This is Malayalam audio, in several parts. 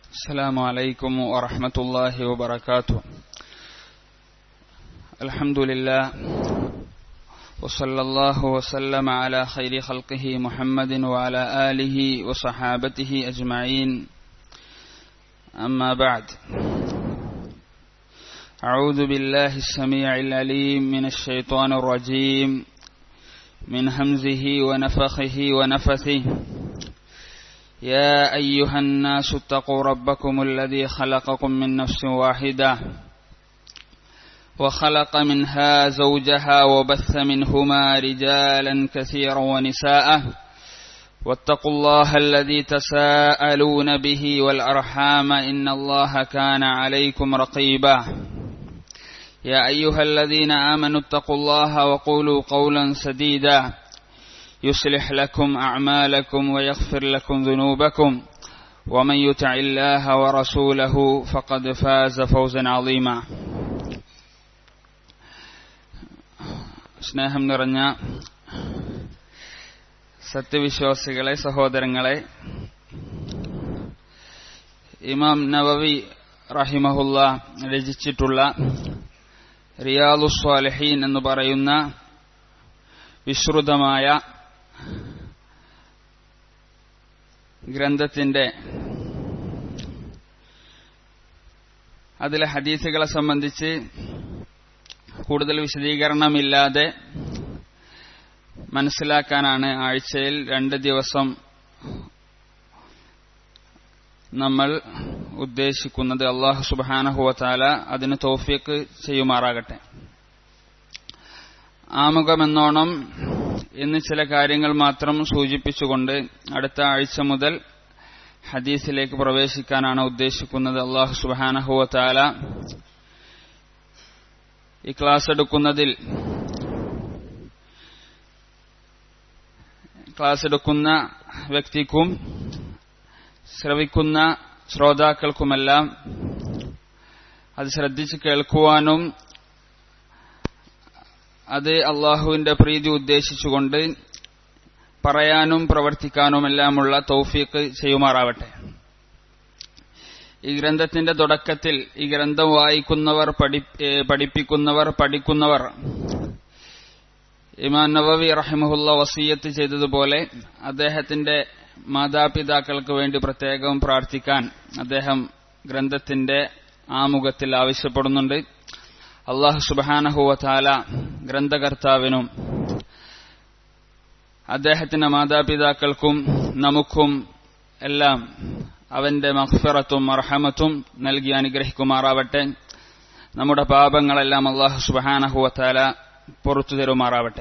السلام عليكم ورحمة الله وبركاته الحمد لله وصلى الله وسلم على خير خلقه محمد وعلى آله وصحابته أجمعين أما بعد أعوذ بالله السميع العليم من الشيطان الرجيم من همزه ونفخه ونفثه يا أيها الناس اتقوا ربكم الذي خلقكم من نفس واحدة وخلق منها زوجها وبث منهما رجالا كثيرا ونساء واتقوا الله الذي تساءلون به والأرحام إن الله كان عليكم رقيبا يا أيها الذين آمنوا اتقوا الله وقولوا قولا سديدا يصلح لكم أعمالكم ويغفر لكم ذنوبكم ومن يطع الله ورسوله فقد فاز فوزا عظيما സ്നേഹം നിറഞ്ഞ സത്യവിശ്വാസികളെ സഹോദരങ്ങളെ ഇമാം നവവി റഹിമഹുല്ല രചിച്ചിട്ടുള്ള റിയാദുസ്വാലഹീൻ എന്ന് പറയുന്ന വിശ്രുതമായ ഗ്രന്ഥത്തിന്റെ അതിലെ ഹദീസുകളെ സംബന്ധിച്ച് കൂടുതൽ വിശദീകരണമില്ലാതെ മനസ്സിലാക്കാനാണ് ആഴ്ചയിൽ രണ്ട് ദിവസം നമ്മൾ ഉദ്ദേശിക്കുന്നത് അള്ളാഹു സുബാനഹുവത്താല അതിന് തോഫിക്ക് ചെയ്യുമാറാകട്ടെ ആമുഖമെന്നോണം ഇന്ന് ചില കാര്യങ്ങൾ മാത്രം സൂചിപ്പിച്ചുകൊണ്ട് അടുത്ത ആഴ്ച മുതൽ ഹദീസിലേക്ക് പ്രവേശിക്കാനാണ് ഉദ്ദേശിക്കുന്നത് അള്ളാഹു സുബാനഹുവത്താല ഈ ക്ലാസ് എടുക്കുന്നതിൽ ക്ലാസ് എടുക്കുന്ന വ്യക്തിക്കും ശ്രവിക്കുന്ന ശ്രോതാക്കൾക്കുമെല്ലാം അത് ശ്രദ്ധിച്ച് കേൾക്കുവാനും അത് അള്ളാഹുവിന്റെ പ്രീതി ഉദ്ദേശിച്ചുകൊണ്ട് പറയാനും പ്രവർത്തിക്കാനുമെല്ലാമുള്ള തൗഫീഖ് ചെയ്യുമാറാവട്ടെ ഈ ഗ്രന്ഥത്തിന്റെ തുടക്കത്തിൽ ഈ ഗ്രന്ഥം വായിക്കുന്നവർ പഠിപ്പിക്കുന്നവർ പഠിക്കുന്നവർ ഇമാൻ നവവി റഹിമഹുല്ല വസീയത്ത് ചെയ്തതുപോലെ അദ്ദേഹത്തിന്റെ മാതാപിതാക്കൾക്ക് വേണ്ടി പ്രത്യേകം പ്രാർത്ഥിക്കാൻ അദ്ദേഹം ഗ്രന്ഥത്തിന്റെ ആമുഖത്തിൽ ആവശ്യപ്പെടുന്നുണ്ട് അള്ളാഹു സുബാനഹുവല ഗ്രന്ഥകർത്താവിനും അദ്ദേഹത്തിന്റെ മാതാപിതാക്കൾക്കും നമുക്കും എല്ലാം അവന്റെ മഹ്ഫിറത്തും അർഹമത്തും നൽകി അനുഗ്രഹിക്കുമാറാവട്ടെ നമ്മുടെ പാപങ്ങളെല്ലാം അള്ളാഹു സുബാനഹുവല പുറത്തു തരുമാറാവട്ടെ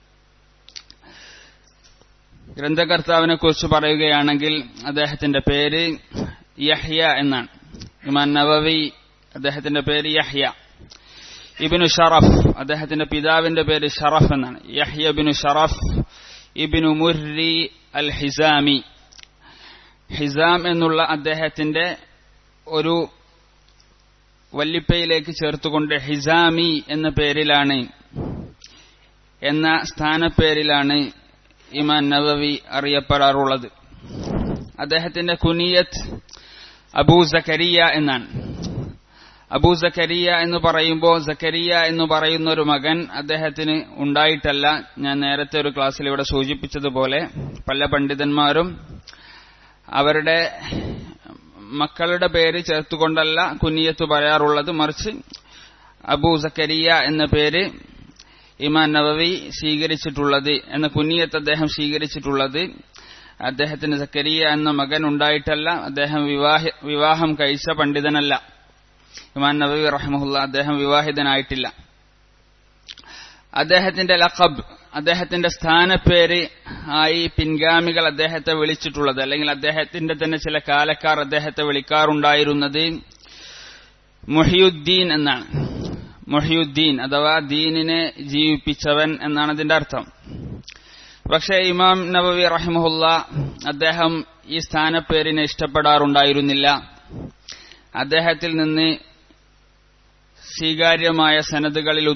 ഗ്രന്ഥകർത്താവിനെ കുറിച്ച് പറയുകയാണെങ്കിൽ അദ്ദേഹത്തിന്റെ പേര് യഹ്യ എന്നാണ് ഇമാൻ നവവി അദ്ദേഹത്തിന്റെ പേര് യഹ്യ ഇബിനു ഷറഫ് അദ്ദേഹത്തിന്റെ പിതാവിന്റെ പേര് ഷറഫ് എന്നാണ് യഹ്യ ബിനു ഷറഫ് ഇബിനു മുർരി അൽ ഹിസാമി ഹിസാം എന്നുള്ള അദ്ദേഹത്തിന്റെ ഒരു വല്ലിപ്പയിലേക്ക് ചേർത്തുകൊണ്ട് ഹിസാമി എന്ന പേരിലാണ് എന്ന സ്ഥാനപ്പേരിലാണ് ഇമാൻ നവവി അറിയപ്പെടാറുള്ളത് അദ്ദേഹത്തിന്റെ കുനിയത്ത് അബൂ സക്കരിയ എന്നാണ് അബൂ സക്കരിയ എന്ന് പറയുമ്പോൾ സക്കരിയ എന്ന് പറയുന്ന ഒരു മകൻ അദ്ദേഹത്തിന് ഉണ്ടായിട്ടല്ല ഞാൻ നേരത്തെ ഒരു ക്ലാസ്സിൽ ഇവിടെ സൂചിപ്പിച്ചതുപോലെ പല പണ്ഡിതന്മാരും അവരുടെ മക്കളുടെ പേര് ചേർത്തുകൊണ്ടല്ല കുനിയത്ത് പറയാറുള്ളത് മറിച്ച് അബൂ സക്കരിയ എന്ന പേര് ഇമാൻ നവവി സ്വീകരിച്ചിട്ടുള്ളത് എന്ന കുനിയത്ത് അദ്ദേഹം സ്വീകരിച്ചിട്ടുള്ളത് അദ്ദേഹത്തിന് സക്കരിയ എന്ന മകൻ ഉണ്ടായിട്ടല്ല അദ്ദേഹം വിവാഹം കഴിച്ച പണ്ഡിതനല്ല ഇമാൻ നബി റഹ്മുല്ല അദ്ദേഹം വിവാഹിതനായിട്ടില്ല അദ്ദേഹത്തിന്റെ ലഖബ് അദ്ദേഹത്തിന്റെ സ്ഥാനപ്പേര് ആയി പിൻഗാമികൾ അദ്ദേഹത്തെ വിളിച്ചിട്ടുള്ളത് അല്ലെങ്കിൽ അദ്ദേഹത്തിന്റെ തന്നെ ചില കാലക്കാർ അദ്ദേഹത്തെ വിളിക്കാറുണ്ടായിരുന്നത് മുഹിയുദ്ദീൻ എന്നാണ് മുഹിയുദ്ദീൻ അഥവാ ദീനിനെ ജീവിപ്പിച്ചവൻ എന്നാണ് അതിന്റെ അർത്ഥം പക്ഷേ ഇമാം നബവി റഹിമുല്ല അദ്ദേഹം ഈ സ്ഥാനപ്പേരിനെ ഇഷ്ടപ്പെടാറുണ്ടായിരുന്നില്ല അദ്ദേഹത്തിൽ നിന്ന് സ്വീകാര്യമായ സനദുകളിൽ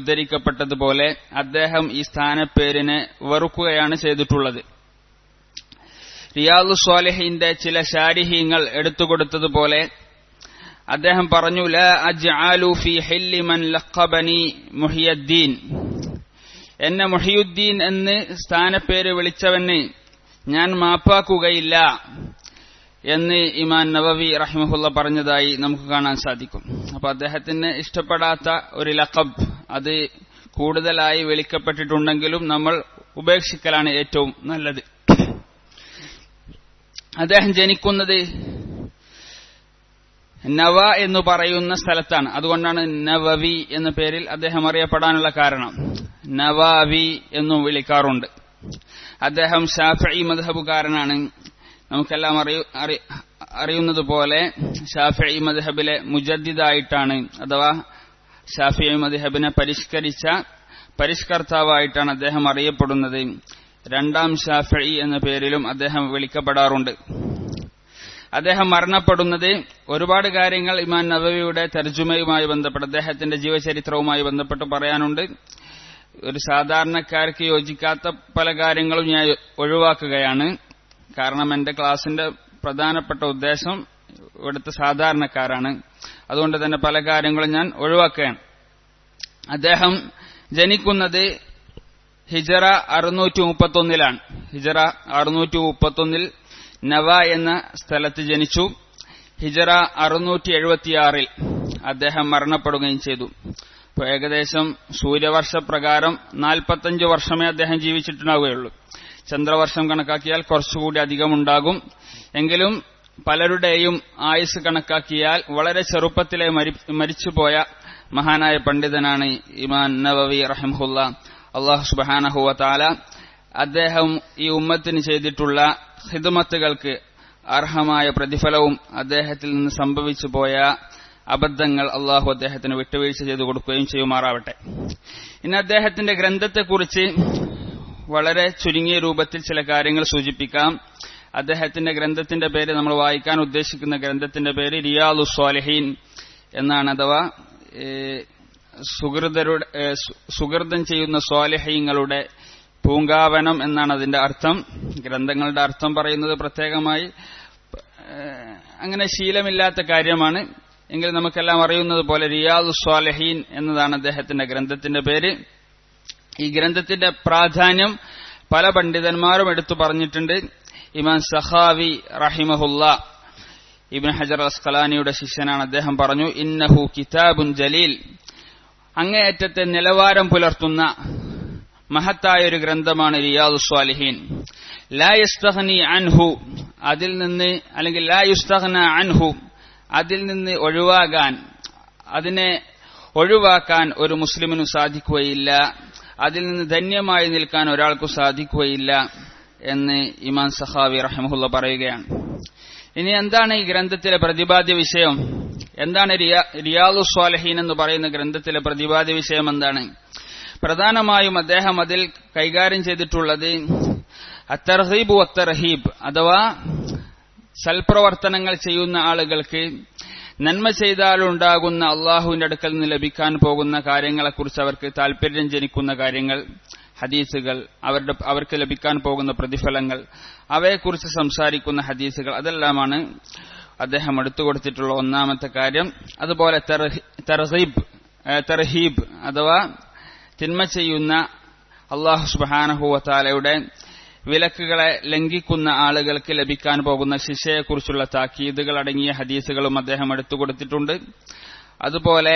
ഉദ്ധരിക്കപ്പെട്ടതുപോലെ അദ്ദേഹം ഈ സ്ഥാനപ്പേരിനെ വെറുക്കുകയാണ് ചെയ്തിട്ടുള്ളത് റിയാദു സ്വാലിഹിന്റെ ചില ശാരിഹീങ്ങൾ എടുത്തുകൊടുത്തതുപോലെ അദ്ദേഹം പറഞ്ഞു ല അജ്അലു ഫി ഹില്ലി മൻ ലഖബനി മുഹിയദ്ദീൻ എന്നെ മുഹിയുദ്ദീൻ എന്ന് സ്ഥാനപ്പേര് വിളിച്ചവന് ഞാൻ മാപ്പാക്കുകയില്ല എന്ന് ഇമാൻ നവവി റഹിമഹുല്ല പറഞ്ഞതായി നമുക്ക് കാണാൻ സാധിക്കും അപ്പൊ അദ്ദേഹത്തിന് ഇഷ്ടപ്പെടാത്ത ഒരു ലഖബ് അത് കൂടുതലായി വിളിക്കപ്പെട്ടിട്ടുണ്ടെങ്കിലും നമ്മൾ ഉപേക്ഷിക്കലാണ് ഏറ്റവും നല്ലത് അദ്ദേഹം ജനിക്കുന്നത് നവ എന്ന് പറയുന്ന സ്ഥലത്താണ് അതുകൊണ്ടാണ് നവവി എന്ന പേരിൽ അദ്ദേഹം അറിയപ്പെടാനുള്ള കാരണം നവാവി എന്നും വിളിക്കാറുണ്ട് അദ്ദേഹം ഷാഫി മധബുകാരനാണ് നമുക്കെല്ലാം അറിയു അറിയുന്നത് പോലെ ഷാഫി മദ്ഹബിലെ മുജദ്ദിദായിട്ടാണ് അഥവാ ഷാഫി മദ്ഹബിനെ പരിഷ്കരിച്ച പരിഷ്കർത്താവായിട്ടാണ് അദ്ദേഹം അറിയപ്പെടുന്നത് രണ്ടാം ഷാഫി എന്ന പേരിലും അദ്ദേഹം വിളിക്കപ്പെടാറുണ്ട് അദ്ദേഹം മരണപ്പെടുന്നത് ഒരുപാട് കാര്യങ്ങൾ ഇമാൻ നബവിയുടെ തർജുമയുമായി ബന്ധപ്പെട്ട് അദ്ദേഹത്തിന്റെ ജീവചരിത്രവുമായി ബന്ധപ്പെട്ട് പറയാനുണ്ട് ഒരു സാധാരണക്കാർക്ക് യോജിക്കാത്ത പല കാര്യങ്ങളും ഞാൻ ഒഴിവാക്കുകയാണ് കാരണം എന്റെ ക്ലാസിന്റെ പ്രധാനപ്പെട്ട ഉദ്ദേശം ഇവിടുത്തെ സാധാരണക്കാരാണ് അതുകൊണ്ട് തന്നെ പല കാര്യങ്ങളും ഞാൻ ഒഴിവാക്കുകയാണ് അദ്ദേഹം ജനിക്കുന്നത് ഹിജറ അറുന്നൂറ്റി മുപ്പത്തൊന്നിലാണ് ഹിജറ അറുന്നൂറ്റി മുപ്പത്തൊന്നിൽ നവ എന്ന സ്ഥലത്ത് ജനിച്ചു ഹിജറ അറുന്നൂറ്റി എഴുപത്തിയാറിൽ അദ്ദേഹം മരണപ്പെടുകയും ചെയ്തു ഇപ്പോൾ ഏകദേശം സൂര്യവർഷപ്രകാരം നാൽപ്പത്തഞ്ച് വർഷമേ അദ്ദേഹം ജീവിച്ചിട്ടുണ്ടാവുകയുള്ളൂ ചന്ദ്രവർഷം കണക്കാക്കിയാൽ കുറച്ചുകൂടി അധികമുണ്ടാകും എങ്കിലും പലരുടെയും ആയുസ് കണക്കാക്കിയാൽ വളരെ ചെറുപ്പത്തിലെ മരിച്ചുപോയ മഹാനായ പണ്ഡിതനാണ് ഇമാൻ നവവി റഹംഹുല്ല അള്ളാഹു സുബാനഹുവ താല അദ്ദേഹം ഈ ഉമ്മത്തിന് ചെയ്തിട്ടുള്ള ഹിദമത്തുകൾക്ക് അർഹമായ പ്രതിഫലവും അദ്ദേഹത്തിൽ നിന്ന് സംഭവിച്ചു പോയ അബദ്ധങ്ങൾ അള്ളാഹു അദ്ദേഹത്തിന് വിട്ടുവീഴ്ച ചെയ്തു കൊടുക്കുകയും ചെയ്യുമാറാവട്ടെ ഇന്ന് അദ്ദേഹത്തിന്റെ ഗ്രന്ഥത്തെക്കുറിച്ച് വളരെ ചുരുങ്ങിയ രൂപത്തിൽ ചില കാര്യങ്ങൾ സൂചിപ്പിക്കാം അദ്ദേഹത്തിന്റെ ഗ്രന്ഥത്തിന്റെ പേര് നമ്മൾ വായിക്കാൻ ഉദ്ദേശിക്കുന്ന ഗ്രന്ഥത്തിന്റെ പേര് റിയാലു സ്വാലിഹീൻ എന്നാണ് അഥവാ സുഹൃതരുടെ സുഹൃതം ചെയ്യുന്ന സ്വാലിഹീങ്ങളുടെ പൂങ്കാവനം എന്നാണ് അതിന്റെ അർത്ഥം ഗ്രന്ഥങ്ങളുടെ അർത്ഥം പറയുന്നത് പ്രത്യേകമായി അങ്ങനെ ശീലമില്ലാത്ത കാര്യമാണ് എങ്കിൽ നമുക്കെല്ലാം അറിയുന്നത് പോലെ റിയാദു സ്വാലഹീൻ എന്നതാണ് അദ്ദേഹത്തിന്റെ ഗ്രന്ഥത്തിന്റെ പേര് ഈ ഗ്രന്ഥത്തിന്റെ പ്രാധാന്യം പല പണ്ഡിതന്മാരും എടുത്തു പറഞ്ഞിട്ടുണ്ട് ഇമാൻ സഹാവി റഹിമഹുല്ല ഇബിൻ ഹജർ അസ്കലാനിയുടെ ശിഷ്യനാണ് അദ്ദേഹം പറഞ്ഞു ഇന്നഹു കിതാബുൻ ജലീൽ അങ്ങേയറ്റത്തെ നിലവാരം പുലർത്തുന്ന മഹത്തായ ഒരു ഗ്രന്ഥമാണ് റിയാദു സ്വാലിഹീൻ ലാ യുസ്തഹ്നി അൻഹു അതിൽ നിന്ന് അല്ലെങ്കിൽ ലാ യുസ്തഹ്ന അൻഹു അതിൽ നിന്ന് ഒഴിവാകാൻ അതിനെ ഒഴിവാക്കാൻ ഒരു മുസ്ലിമിനും സാധിക്കുകയില്ല അതിൽ നിന്ന് ധന്യമായി നിൽക്കാൻ ഒരാൾക്കു സാധിക്കുകയില്ല എന്ന് ഇമാൻ സഹാവി റഹമുല്ല പറയുകയാണ് ഇനി എന്താണ് ഈ ഗ്രന്ഥത്തിലെ പ്രതിപാദ്യ വിഷയം എന്താണ് റിയാദു സ്വാലഹീൻ എന്ന് പറയുന്ന ഗ്രന്ഥത്തിലെ പ്രതിപാദ്യ വിഷയം എന്താണ് പ്രധാനമായും അദ്ദേഹം അതിൽ കൈകാര്യം ചെയ്തിട്ടുള്ളത് അത്തർഹീബ് അത്തർഹീബ് അഥവാ സൽപ്രവർത്തനങ്ങൾ ചെയ്യുന്ന ആളുകൾക്ക് നന്മ ചെയ്താലുണ്ടാകുന്ന അള്ളാഹുവിന്റെ അടുക്കൽ നിന്ന് ലഭിക്കാൻ പോകുന്ന കാര്യങ്ങളെക്കുറിച്ച് അവർക്ക് താൽപര്യം ജനിക്കുന്ന കാര്യങ്ങൾ ഹദീസുകൾ അവരുടെ അവർക്ക് ലഭിക്കാൻ പോകുന്ന പ്രതിഫലങ്ങൾ അവയെക്കുറിച്ച് സംസാരിക്കുന്ന ഹദീസുകൾ അതെല്ലാമാണ് അദ്ദേഹം എടുത്തു കൊടുത്തിട്ടുള്ള ഒന്നാമത്തെ കാര്യം അതുപോലെ തെർഹീബ് തെർഹീബ് അഥവാ തിന്മ ചെയ്യുന്ന അള്ളാഹു സുബാനഹുവത്താലയുടെ വിലക്കുകളെ ലംഘിക്കുന്ന ആളുകൾക്ക് ലഭിക്കാൻ പോകുന്ന ശിക്ഷയെക്കുറിച്ചുള്ള താക്കീതുകൾ അടങ്ങിയ ഹദീസുകളും അദ്ദേഹം എടുത്തു കൊടുത്തിട്ടുണ്ട് അതുപോലെ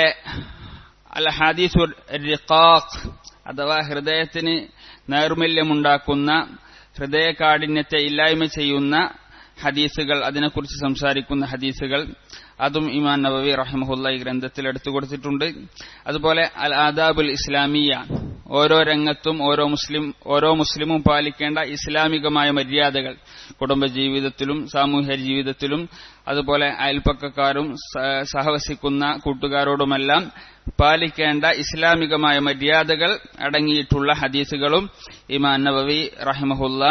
അൽ ഹദീസു റിഖാഖ് അഥവാ ഹൃദയത്തിന് നൈർമല്യമുണ്ടാക്കുന്ന ഹൃദയകാഠിന്യത്തെ ഇല്ലായ്മ ചെയ്യുന്ന ഹദീസുകൾ അതിനെക്കുറിച്ച് സംസാരിക്കുന്ന ഹദീസുകൾ അതും ഇമാൻ നബവി റഹ്മഹുല്ല ഈ ഗ്രന്ഥത്തിൽ എടുത്തു കൊടുത്തിട്ടുണ്ട് അതുപോലെ അൽ ആദാബുൽ ഇസ്ലാമിയ ഓരോ രംഗത്തും ഓരോ മുസ്ലിം ഓരോ മുസ്ലിമും പാലിക്കേണ്ട ഇസ്ലാമികമായ മര്യാദകൾ കുടുംബജീവിതത്തിലും സാമൂഹ്യ ജീവിതത്തിലും അതുപോലെ അയൽപ്പക്കക്കാരും സഹവസിക്കുന്ന കൂട്ടുകാരോടുമെല്ലാം പാലിക്കേണ്ട ഇസ്ലാമികമായ മര്യാദകൾ അടങ്ങിയിട്ടുള്ള ഹദീസുകളും ഇമാൻ നബവി റഹിമഹുല്ല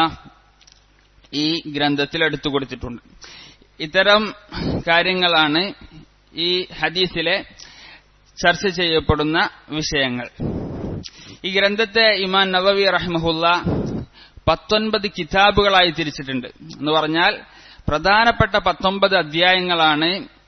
ഈ ഗ്രന്ഥത്തിൽ എടുത്തു കൊടുത്തിട്ടുണ്ട് ഇത്തരം കാര്യങ്ങളാണ് ഈ ഹദീസിലെ ചർച്ച ചെയ്യപ്പെടുന്ന വിഷയങ്ങൾ ഈ ഗ്രന്ഥത്തെ ഇമാൻ നവവി റഹ്മഹുല്ല പത്തൊൻപത് കിതാബുകളായി തിരിച്ചിട്ടുണ്ട് എന്ന് പറഞ്ഞാൽ പ്രധാനപ്പെട്ട പത്തൊമ്പത് അധ്യായങ്ങളാണ്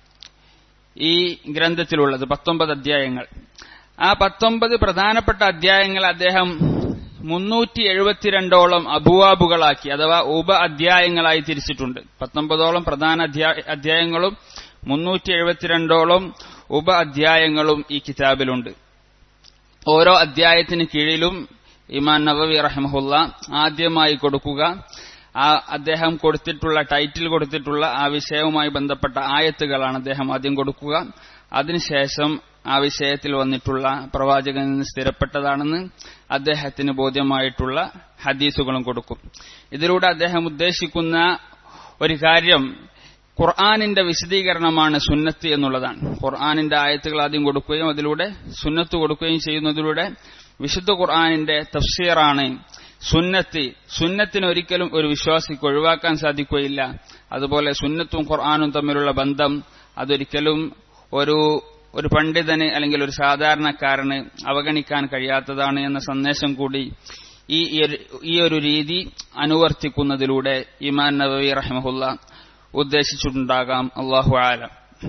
ഈ ഗ്രന്ഥത്തിലുള്ളത് പത്തൊമ്പത് അധ്യായങ്ങൾ ആ പത്തൊമ്പത് പ്രധാനപ്പെട്ട അധ്യായങ്ങൾ അദ്ദേഹം മുന്നൂറ്റി എഴുപത്തിരണ്ടോളം അബുവാബുകളാക്കി അഥവാ ഉപ അധ്യായങ്ങളായി തിരിച്ചിട്ടുണ്ട് പത്തൊമ്പതോളം പ്രധാന അധ്യായങ്ങളും മുന്നൂറ്റി എഴുപത്തിരണ്ടോളം ഉപ അധ്യായങ്ങളും ഈ കിതാബിലുണ്ട് ഓരോ അധ്യായത്തിന് കീഴിലും ഇമാൻ നവവി റഹ്മഹുല്ല ആദ്യമായി കൊടുക്കുക ആ അദ്ദേഹം കൊടുത്തിട്ടുള്ള ടൈറ്റിൽ കൊടുത്തിട്ടുള്ള ആ വിഷയവുമായി ബന്ധപ്പെട്ട ആയത്തുകളാണ് അദ്ദേഹം ആദ്യം കൊടുക്കുക അതിനുശേഷം ആ വിഷയത്തിൽ വന്നിട്ടുള്ള പ്രവാചകനിൽ നിന്ന് സ്ഥിരപ്പെട്ടതാണെന്ന് അദ്ദേഹത്തിന് ബോധ്യമായിട്ടുള്ള ഹദീസുകളും കൊടുക്കും ഇതിലൂടെ അദ്ദേഹം ഉദ്ദേശിക്കുന്ന ഒരു കാര്യം ഖുർആാനിന്റെ വിശദീകരണമാണ് സുന്നത്ത് എന്നുള്ളതാണ് ഖുർആാനിന്റെ ആയത്തുകൾ ആദ്യം കൊടുക്കുകയും അതിലൂടെ സുന്നത്ത് കൊടുക്കുകയും ചെയ്യുന്നതിലൂടെ വിശുദ്ധ ഖുർആാനിന്റെ തഫ്സീറാണ് സുന്നത്ത് സുന്നത്തിന് ഒരിക്കലും ഒരു വിശ്വാസിക്ക് ഒഴിവാക്കാൻ സാധിക്കുകയില്ല അതുപോലെ സുന്നത്തും ഖുർആാനും തമ്മിലുള്ള ബന്ധം അതൊരിക്കലും ഒരു ഒരു പണ്ഡിതന് അല്ലെങ്കിൽ ഒരു സാധാരണക്കാരന് അവഗണിക്കാൻ കഴിയാത്തതാണ് എന്ന സന്ദേശം കൂടി ഈ ഈ ഒരു രീതി അനുവർത്തിക്കുന്നതിലൂടെ ഇമാൻ നബവി റഹ്മഹുല്ല ഉദ്ദേശിച്ചിട്ടുണ്ടാകാം അള്ളാഹു ആലം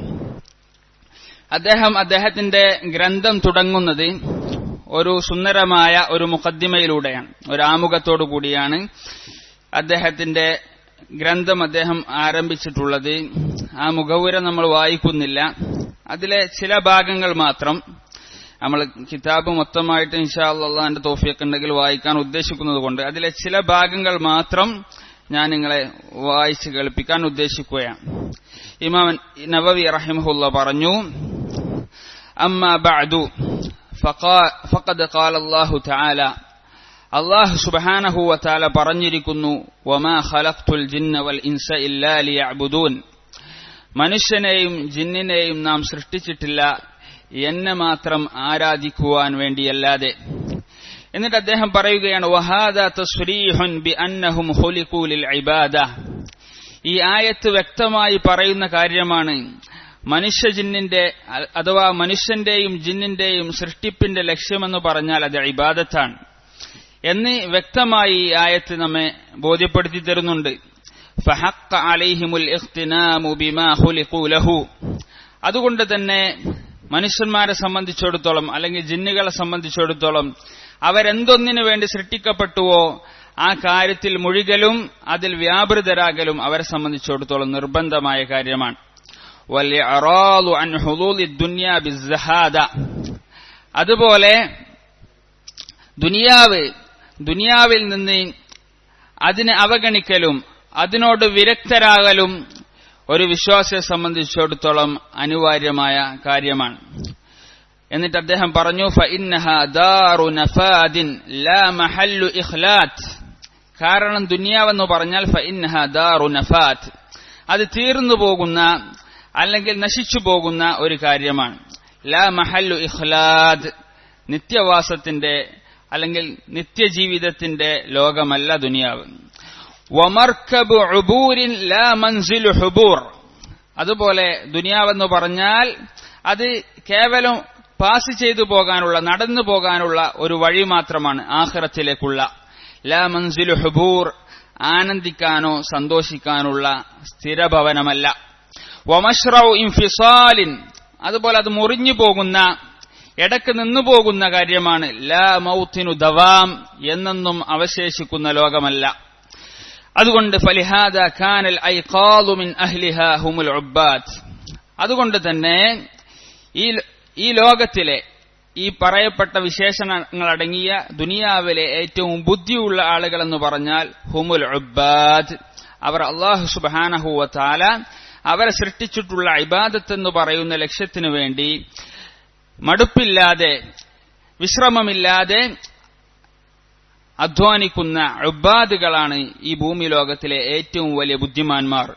അദ്ദേഹം അദ്ദേഹത്തിന്റെ ഗ്രന്ഥം തുടങ്ങുന്നത് ഒരു സുന്ദരമായ ഒരു മുഖദ്ദിമയിലൂടെയാണ് ഒരു ആമുഖത്തോടു കൂടിയാണ് അദ്ദേഹത്തിന്റെ ഗ്രന്ഥം അദ്ദേഹം ആരംഭിച്ചിട്ടുള്ളത് ആ മുഖവുര നമ്മൾ വായിക്കുന്നില്ല അതിലെ ചില ഭാഗങ്ങൾ മാത്രം നമ്മൾ കിതാബ് മൊത്തമായിട്ട് ഇൻഷാ അള്ളാന്റെ തോഫിയൊക്കെ ഉണ്ടെങ്കിൽ വായിക്കാൻ ഉദ്ദേശിക്കുന്നത് കൊണ്ട് അതിലെ ചില ഭാഗങ്ങൾ മാത്രം ഞാൻ നിങ്ങളെ വായിച്ച് കേൾപ്പിക്കാൻ ഉദ്ദേശിക്കുകയാണ് ഇമാം നവവി റഹിമഹുല്ല പറഞ്ഞു അമ്മ ബഅദു فقد قال الله تعالى അള്ളാഹു സുബാനഹു വത്താല പറഞ്ഞിരിക്കുന്നു വമാ ഖലഖ്തുൽ ജിന്ന വൽ ഇൻസ ഇല്ലാ ലിയഅ്ബുദൂൻ മനുഷ്യനെയും ജിന്നിനെയും നാം സൃഷ്ടിച്ചിട്ടില്ല എന്നെ മാത്രം ആരാധിക്കുവാൻ വേണ്ടിയല്ലാതെ എന്നിട്ട് അദ്ദേഹം പറയുകയാണ് വഹാദ തസ്രീഹുൻ ബി അന്നഹും ഖുലിഖൂ ലിൽ ഇബാദ ഈ ആയത്ത് വ്യക്തമായി പറയുന്ന കാര്യമാണ് മനുഷ്യ ജിന്നിന്റെ അഥവാ മനുഷ്യന്റെയും ജിന്നിന്റെയും സൃഷ്ടിപ്പിന്റെ ലക്ഷ്യമെന്ന് പറഞ്ഞാൽ അത് ഇബാദത്താണ് എന്ന് വ്യക്തമായി ഈ ആയത്ത് നമ്മെ ബോധ്യപ്പെടുത്തി തരുന്നുണ്ട് ഫഹക്ക അലൈഹിമുൽ ഇഖ്തിനാമു ബിമാ ഖുലിഖൂ ലഹു അതുകൊണ്ട് തന്നെ മനുഷ്യന്മാരെ സംബന്ധിച്ചിടത്തോളം അല്ലെങ്കിൽ ജിന്നുകളെ സംബന്ധിച്ചിടത്തോളം അവരെന്തൊന്നിനു വേണ്ടി സൃഷ്ടിക്കപ്പെട്ടുവോ ആ കാര്യത്തിൽ മുഴുകലും അതിൽ വ്യാപൃതരാകലും അവരെ സംബന്ധിച്ചിടത്തോളം നിർബന്ധമായ കാര്യമാണ് അതുപോലെ ദുനിയാവ് ദുനിയാവിൽ നിന്ന് അതിനെ അവഗണിക്കലും അതിനോട് വിരക്തരാകലും ഒരു വിശ്വാസിയെ സംബന്ധിച്ചിടത്തോളം അനിവാര്യമായ കാര്യമാണ് എന്നിട്ട് അദ്ദേഹം പറഞ്ഞു കാരണം ദുനിയാവെന്ന് പറഞ്ഞാൽ നഫാത്ത് അത് തീർന്നു പോകുന്ന അല്ലെങ്കിൽ നശിച്ചു പോകുന്ന ഒരു കാര്യമാണ് ലാ മഹല്ലു ഇഖ്ലാദ് നിത്യവാസത്തിന്റെ അല്ലെങ്കിൽ നിത്യജീവിതത്തിന്റെ ലോകമല്ല ദുനിയാവ് വമർക്കബ് ഉബൂരിൻ ലാ മൻസിലു ഹുബൂർ അതുപോലെ ദുനിയാവെന്ന് പറഞ്ഞാൽ അത് കേവലം പാസ് ചെയ്തു പോകാനുള്ള നടന്നു പോകാനുള്ള ഒരു വഴി മാത്രമാണ് ആഹ്റത്തിലേക്കുള്ള ലാ മൻസിലു ഹുബൂർ ആനന്ദിക്കാനോ സന്തോഷിക്കാനുള്ള സ്ഥിരഭവനമല്ല വമഷ്റൌ ഇൻഫിസാലിൻ അതുപോലെ അത് മുറിഞ്ഞു പോകുന്ന ഇടക്ക് നിന്നു പോകുന്ന കാര്യമാണ് ലാ മൗത്തിനു ദവാം എന്നെന്നും അവശേഷിക്കുന്ന ലോകമല്ല അതുകൊണ്ട് ഫലിഹാദ ഖാനൽ ഐഖാലുമിൻ അഹ്ലിഹ ഹുമുൽ ഉബ്ബാദ് അതുകൊണ്ട് തന്നെ ഈ ഈ ലോകത്തിലെ ഈ പറയപ്പെട്ട വിശേഷണങ്ങൾ അടങ്ങിയ ദുനിയാവിലെ ഏറ്റവും ബുദ്ധിയുള്ള ആളുകൾ എന്ന് പറഞ്ഞാൽ ഹുമുൽ ഉബ്ബാദ് അവർ അള്ളാഹു സുബാനഹുവ താല അവരെ സൃഷ്ടിച്ചിട്ടുള്ള ഇബാദത്ത് എന്ന് പറയുന്ന ലക്ഷ്യത്തിനു വേണ്ടി മടുപ്പില്ലാതെ വിശ്രമമില്ലാതെ അധ്വാനിക്കുന്ന ഉബാദുകളാണ് ഈ ഭൂമി ലോകത്തിലെ ഏറ്റവും വലിയ ബുദ്ധിമാന്മാർ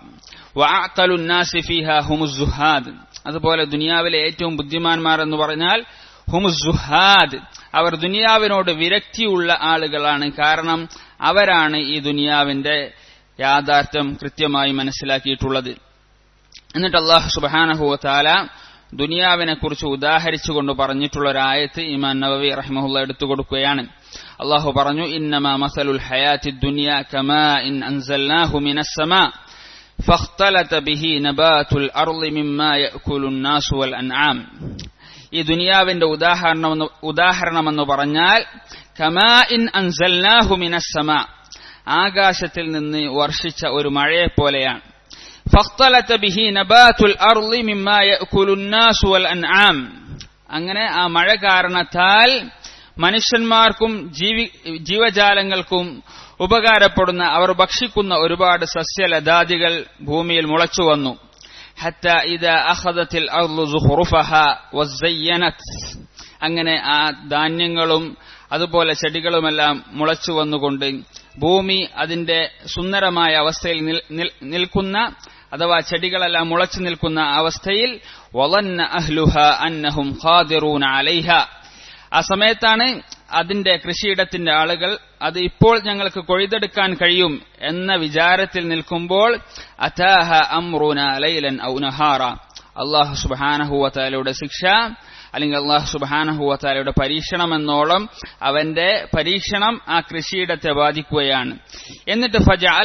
ഹുമുസുഹാദ് അതുപോലെ ദുനിയാവിലെ ഏറ്റവും ബുദ്ധിമാന്മാർ എന്ന് പറഞ്ഞാൽ ഹുമുസുഹാദ് അവർ ദുനിയാവിനോട് വിരക്തിയുള്ള ആളുകളാണ് കാരണം അവരാണ് ഈ ദുനിയാവിന്റെ യാഥാർത്ഥ്യം കൃത്യമായി മനസ്സിലാക്കിയിട്ടുള്ളത് എന്നിട്ട് അള്ളാഹു സുബാനഹുവ താല ദുനിയാവിനെ കുറിച്ച് ഉദാഹരിച്ചുകൊണ്ട് പറഞ്ഞിട്ടുള്ള ഒരു ആയത്ത് ഇമാൻ നബവി റഹ്മുള്ള എടുത്തു കൊടുക്കുകയാണ് അള്ളാഹു പറഞ്ഞു ഇന്നമാ മസലുൽ ഹയാത്തി ദുനിയ കമാ ഇൻ അൻസൽനാഹു മിനസ്സമാ فاختلط به نبات الأرض مما يأكل الناس والأنعام ഈ ദുനിയാവിന്റെ ഉദാഹരണമെന്ന് ഉദാഹരണമെന്ന് പറഞ്ഞാൽ കമാ ഇൻ അൻസൽനാഹു മിനസ്സമ ആകാശത്തിൽ നിന്ന് വർഷിച്ച ഒരു മഴയെ പോലെയാണ് فاختلط به نبات الأرض مما يأكل الناس والأنعام അങ്ങനെ ആ മഴ കാരണത്താൽ മനുഷ്യന്മാർക്കും ജീവി ജീവജാലങ്ങൾക്കും ഉപകാരപ്പെടുന്ന അവർ ഭക്ഷിക്കുന്ന ഒരുപാട് സസ്യലതാദികൾ ഭൂമിയിൽ മുളച്ചു വന്നു حتى إذا أخذت الأرض زخرفها وزينت അങ്ങനെ ആ ധാന്യങ്ങളും അതുപോലെ ചെടികളുമെല്ലാം മുളച്ചു വന്നുകൊണ്ട് ഭൂമി അതിന്റെ സുന്ദരമായ അവസ്ഥയിൽ നിൽക്കുന്ന അഥവാ ചെടികളെല്ലാം മുളച്ചു നിൽക്കുന്ന അവസ്ഥയിൽ വലന്ന അഹ്ലുഹ അന്നഹും ഖാദിറൂന അലൈഹ ആ സമയത്താണ് അതിന്റെ കൃഷിയിടത്തിന്റെ ആളുകൾ അത് ഇപ്പോൾ ഞങ്ങൾക്ക് കൊയ്തെടുക്കാൻ കഴിയും എന്ന വിചാരത്തിൽ നിൽക്കുമ്പോൾ അതാഹ അമ്രുന ലൈലൻ ഔ നഹാറ അള്ളാഹു സുബാനഹുവത്താലയുടെ ശിക്ഷ അല്ലെങ്കിൽ അള്ളാഹു സുബാനഹുവത്താലയുടെ പരീക്ഷണം എന്നോളം അവന്റെ പരീക്ഷണം ആ കൃഷിയിടത്തെ ബാധിക്കുകയാണ് എന്നിട്ട്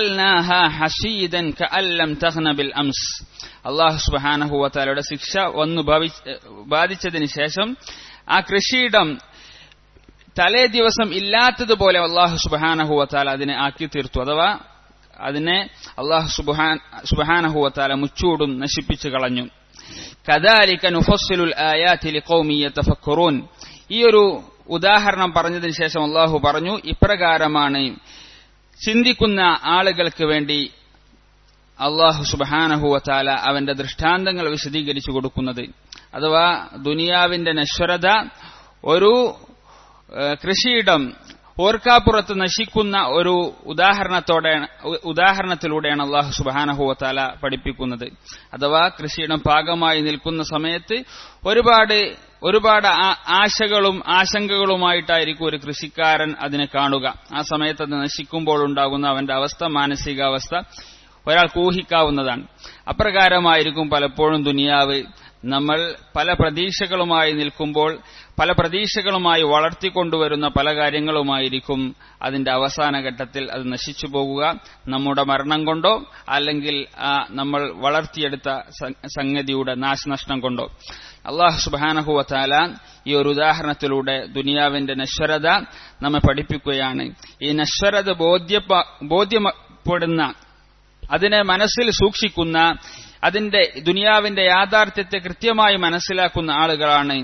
ഹസീദൻ ബിൽ അംസ് അള്ളാഹു സുബാനഹുവത്താലയുടെ ശിക്ഷ വന്നു ബാധിച്ചതിന് ശേഷം ആ കൃഷിയിടം തലേ ദിവസം ഇല്ലാത്തതുപോലെ അള്ളാഹു സുബാനഹുവത്താല അതിനെ ആക്കി തീർത്തു അഥവാ അതിനെ അള്ളാഹു സുബാനഹുവത്താല മുച്ചൂടും നശിപ്പിച്ചു കളഞ്ഞു കദാലിക നുഫസ്സിലുൽ ആയാതി ലിഖൗമി യതഫക്കറൂൻ ഈ ഒരു ഉദാഹരണം പറഞ്ഞതിന് ശേഷം അള്ളാഹു പറഞ്ഞു ഇപ്രകാരമാണ് ചിന്തിക്കുന്ന ആളുകൾക്ക് വേണ്ടി അള്ളാഹു സുബാനഹുവത്താല അവന്റെ ദൃഷ്ടാന്തങ്ങൾ വിശദീകരിച്ചു കൊടുക്കുന്നത് അഥവാ ദുനിയാവിന്റെ നശ്വരത ഒരു കൃഷിയിടം ഓർക്കാപ്പുറത്ത് നശിക്കുന്ന ഒരു ഉദാഹരണത്തോടെ ഉദാഹരണത്തിലൂടെയാണ് അള്ളാഹു സുബാനഹുവത്താല പഠിപ്പിക്കുന്നത് അഥവാ കൃഷിയിടം പാകമായി നിൽക്കുന്ന സമയത്ത് ഒരുപാട് ഒരുപാട് ആശകളും ആശങ്കകളുമായിട്ടായിരിക്കും ഒരു കൃഷിക്കാരൻ അതിനെ കാണുക ആ സമയത്ത് അത് നശിക്കുമ്പോൾ ഉണ്ടാകുന്ന അവന്റെ അവസ്ഥ മാനസികാവസ്ഥ ഒരാൾക്ക് ഊഹിക്കാവുന്നതാണ് അപ്രകാരമായിരിക്കും പലപ്പോഴും ദുനിയാവ് നമ്മൾ പല പ്രതീക്ഷകളുമായി നിൽക്കുമ്പോൾ പല പ്രതീക്ഷകളുമായി വളർത്തിക്കൊണ്ടുവരുന്ന പല കാര്യങ്ങളുമായിരിക്കും അതിന്റെ അവസാന ഘട്ടത്തിൽ അത് നശിച്ചു പോകുക നമ്മുടെ മരണം കൊണ്ടോ അല്ലെങ്കിൽ നമ്മൾ വളർത്തിയെടുത്ത സംഗതിയുടെ നാശനഷ്ടം കൊണ്ടോ അള്ളാഹു സുബാനഹുവത്താല ഈ ഒരു ഉദാഹരണത്തിലൂടെ ദുനിയാവിന്റെ നശ്വരത നമ്മെ പഠിപ്പിക്കുകയാണ് ഈ നശ്വരത ബോധ്യപ്പെടുന്ന അതിനെ മനസ്സിൽ സൂക്ഷിക്കുന്ന അതിന്റെ ദുനിയാവിന്റെ യാഥാർത്ഥ്യത്തെ കൃത്യമായി മനസ്സിലാക്കുന്ന ആളുകളാണ്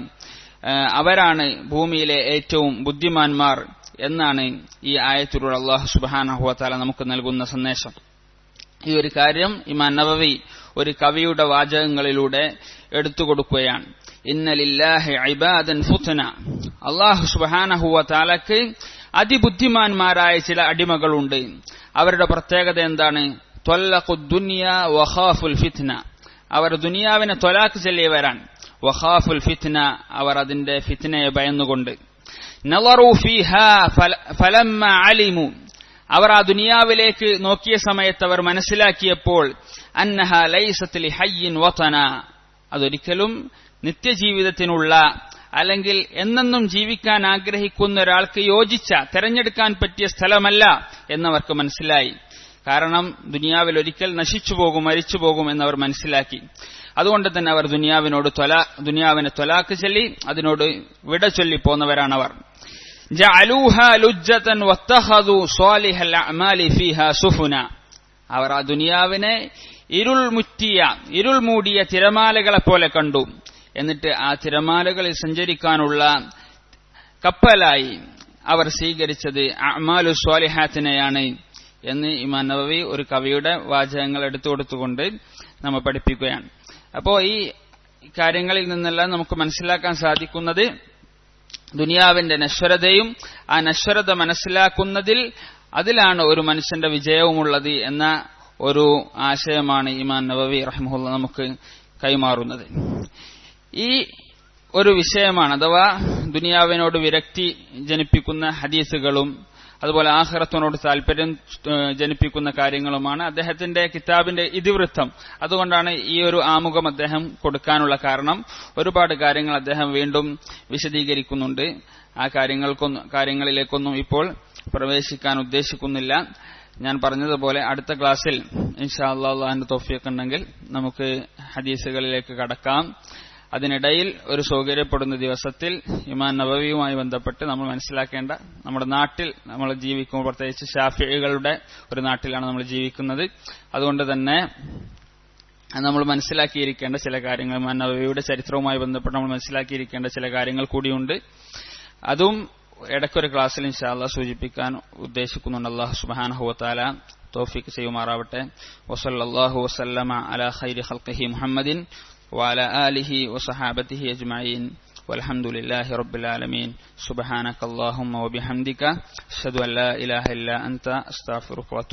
അവരാണ് ഭൂമിയിലെ ഏറ്റവും ബുദ്ധിമാന്മാർ എന്നാണ് ഈ ആയത്തിലൂടെ അള്ളാഹു സുബാനഹുവത്താല നമുക്ക് നൽകുന്ന സന്ദേശം ഈ ഒരു കാര്യം ഇമാൻ നബവി ഒരു കവിയുടെ വാചകങ്ങളിലൂടെ എടുത്തു കൊടുക്കുകയാണ് ഇന്നലില്ലാഹി ഐബാദൻ ഫുത്തന അള്ളാഹു സുബാനഹുവത്താലക്ക് അതിബുദ്ധിമാന്മാരായ ചില അടിമകളുണ്ട് അവരുടെ പ്രത്യേകത എന്താണ് ത്വല്ലഖുദ്ദുനിയ വഖാഫുൽ ഫിത്ന അവർ ദുനിയാവിനെ തൊലാക്ക് ചെല്ലിയവരാണ് വഖാഫുൽ ഫിത്ന അവർ അതിന്റെ ഫിത്നയെ ഭയന്നുകൊണ്ട് നളറു ഫീഹാ ഫലമ്മ അലിമു അവർ ആ ദുനിയാവിലേക്ക് നോക്കിയ സമയത്ത് അവർ മനസ്സിലാക്കിയപ്പോൾ അന്നഹ ലൈസത്തിൽ ഹയ്യിൻ വതന അതൊരിക്കലും നിത്യജീവിതത്തിനുള്ള അല്ലെങ്കിൽ എന്നെന്നും ജീവിക്കാൻ ആഗ്രഹിക്കുന്ന ഒരാൾക്ക് യോജിച്ച തെരഞ്ഞെടുക്കാൻ പറ്റിയ സ്ഥലമല്ല എന്നവർക്ക് മനസ്സിലായി കാരണം ദുനിയാവിൽ ഒരിക്കൽ നശിച്ചു പോകും മരിച്ചു പോകും എന്നവർ മനസ്സിലാക്കി അതുകൊണ്ട് തന്നെ അവർ ദുനിയാവിനോട് തൊല ദുനിയാവിനെ തൊലാക്ക് ചൊല്ലി അതിനോട് വിട ചൊല്ലി പോന്നവരാണവർ അവർ ആ ദുനിയാവിനെ ഇരുൾ മുറ്റിയ ഇരുൾ മൂടിയ തിരമാലകളെ പോലെ കണ്ടു എന്നിട്ട് ആ തിരമാലകളിൽ സഞ്ചരിക്കാനുള്ള കപ്പലായി അവർ സ്വീകരിച്ചത് അമാലു സ്വാലിഹാത്തിനെയാണ് എന്ന് ഇമാൻ നബവി ഒരു കവിയുടെ വാചകങ്ങൾ എടുത്തു കൊടുത്തുകൊണ്ട് നമ്മൾ പഠിപ്പിക്കുകയാണ് അപ്പോ ഈ കാര്യങ്ങളിൽ നിന്നെല്ലാം നമുക്ക് മനസ്സിലാക്കാൻ സാധിക്കുന്നത് ദുനിയാവിന്റെ നശ്വരതയും ആ നശ്വരത മനസ്സിലാക്കുന്നതിൽ അതിലാണ് ഒരു മനുഷ്യന്റെ വിജയവുമുള്ളത് എന്ന ഒരു ആശയമാണ് ഇമാൻ നബവി റഹ്മുല്ല നമുക്ക് കൈമാറുന്നത് ഈ ഒരു വിഷയമാണ് അഥവാ ദുനിയാവിനോട് വിരക്തി ജനിപ്പിക്കുന്ന ഹദീസുകളും അതുപോലെ ആഹ്റത്തിനോട് താല്പര്യം ഏഹ്, ജനിപ്പിക്കുന്ന കാര്യങ്ങളുമാണ് അദ്ദേഹത്തിന്റെ കിതാബിന്റെ ഇതിവൃത്തം അതുകൊണ്ടാണ് ഈ ഒരു ആമുഖം അദ്ദേഹം കൊടുക്കാനുള്ള കാരണം ഒരുപാട് കാര്യങ്ങൾ അദ്ദേഹം വീണ്ടും വിശദീകരിക്കുന്നുണ്ട് ആ കാര്യങ്ങൾക്കൊന്നും കാര്യങ്ങളിലേക്കൊന്നും ഇപ്പോൾ പ്രവേശിക്കാൻ ഉദ്ദേശിക്കുന്നില്ല ഞാൻ പറഞ്ഞതുപോലെ അടുത്ത ക്ലാസ്സിൽ ഇൻഷാ അള്ളാഹുന്റെ തോഫിയൊക്കെ ഉണ്ടെങ്കിൽ നമുക്ക് ഹദീസുകളിലേക്ക് കടക്കാം അതിനിടയിൽ ഒരു സൗകര്യപ്പെടുന്ന ദിവസത്തിൽ ഇമാൻ നബവിയുമായി ബന്ധപ്പെട്ട് നമ്മൾ മനസ്സിലാക്കേണ്ട നമ്മുടെ നാട്ടിൽ നമ്മൾ ജീവിക്കുമ്പോൾ പ്രത്യേകിച്ച് ഷാഫികളുടെ ഒരു നാട്ടിലാണ് നമ്മൾ ജീവിക്കുന്നത് അതുകൊണ്ട് തന്നെ നമ്മൾ മനസ്സിലാക്കിയിരിക്കേണ്ട ചില കാര്യങ്ങൾ ഇമാൻ നബവിയുടെ ചരിത്രവുമായി ബന്ധപ്പെട്ട് നമ്മൾ മനസ്സിലാക്കിയിരിക്കേണ്ട ചില കാര്യങ്ങൾ കൂടിയുണ്ട് അതും ഇടയ്ക്കൊരു ക്ലാസ്സിൽ ഇൻഷാല്ല സൂചിപ്പിക്കാൻ ഉദ്ദേശിക്കുന്നുണ്ട് അള്ളാഹു സുബാനഹുവത്താല തോഫിക്ക് ചെയ്യുമാറാവട്ടെ വസല്ലാഹു വസല്ലമ അല ഖൈരി ഖൽഖിഹി മുഹമ്മദിൻ وعلى آله وصحابته أجمعين والحمد لله رب العالمين سبحانك اللهم وبحمدك أشهد أن لا إله إلا أنت أستغفرك وأتوب